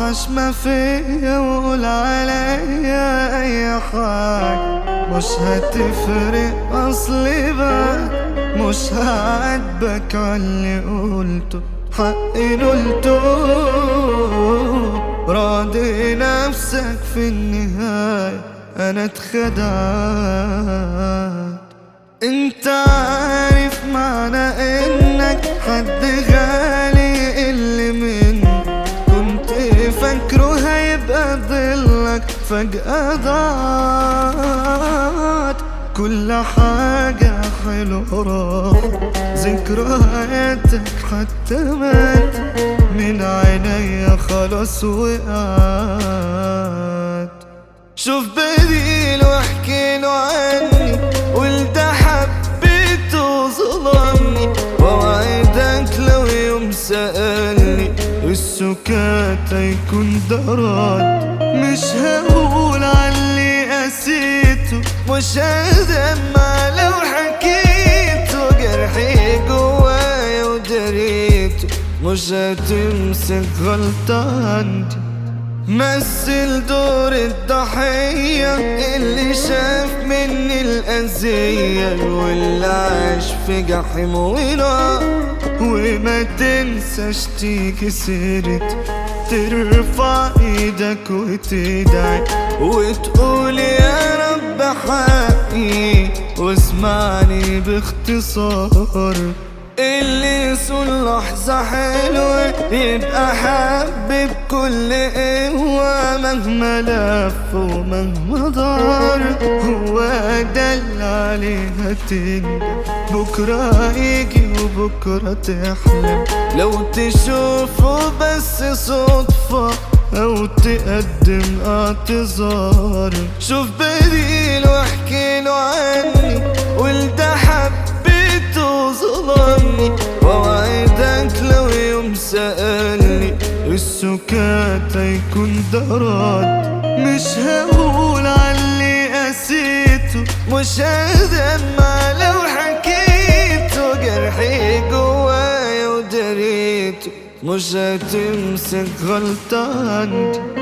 طناش ما فيا وقول عليا اي حاجة مش هتفرق اصلي بقى مش هعاتبك عاللي قلته حقي نلته راضي نفسك في النهاية انا اتخدعت انت عارف معنى انك حد غالي اللي مني كنت فاكره هيبقى ضلك فجأة ضاعت كل حاجة حلوة راحت ذكرياتك حتى مات من عينيا خلاص وقعت شوف بديل واحكي له عني وانت حبيته ظلمني واوعدك لو يوم سألني السكات هيكون ضرات مش هقول عاللي قسيته مش هدمع لو حكيته جرحي جوايا ودريته مش هتمسك غلطة عندي مثل دور الضحية اللي شاف مني الأذية واللي عاش في جحيم ونار وما تنساش تيجي سيرتي ترفع ايدك وتدعي وتقول يا رب حقي واسمعني باختصار اللي يسون لحظة حلوة يبقى حبب كل قوة مهما لف ومهما دار هو ده اللي عليها تنجح بكرة يجي وبكرة تحلم لو تشوفه بس صدفة أو تقدم اعتذار شوف بديل واحكي له عني وانت حبيته ظلمني واوعدك لو يوم سألني السكات هيكون ضرات مش هقول عاللي قسيته مش هدمع لو حكيته جرحي جوايا ودريته مش هتمسك غلطة عندي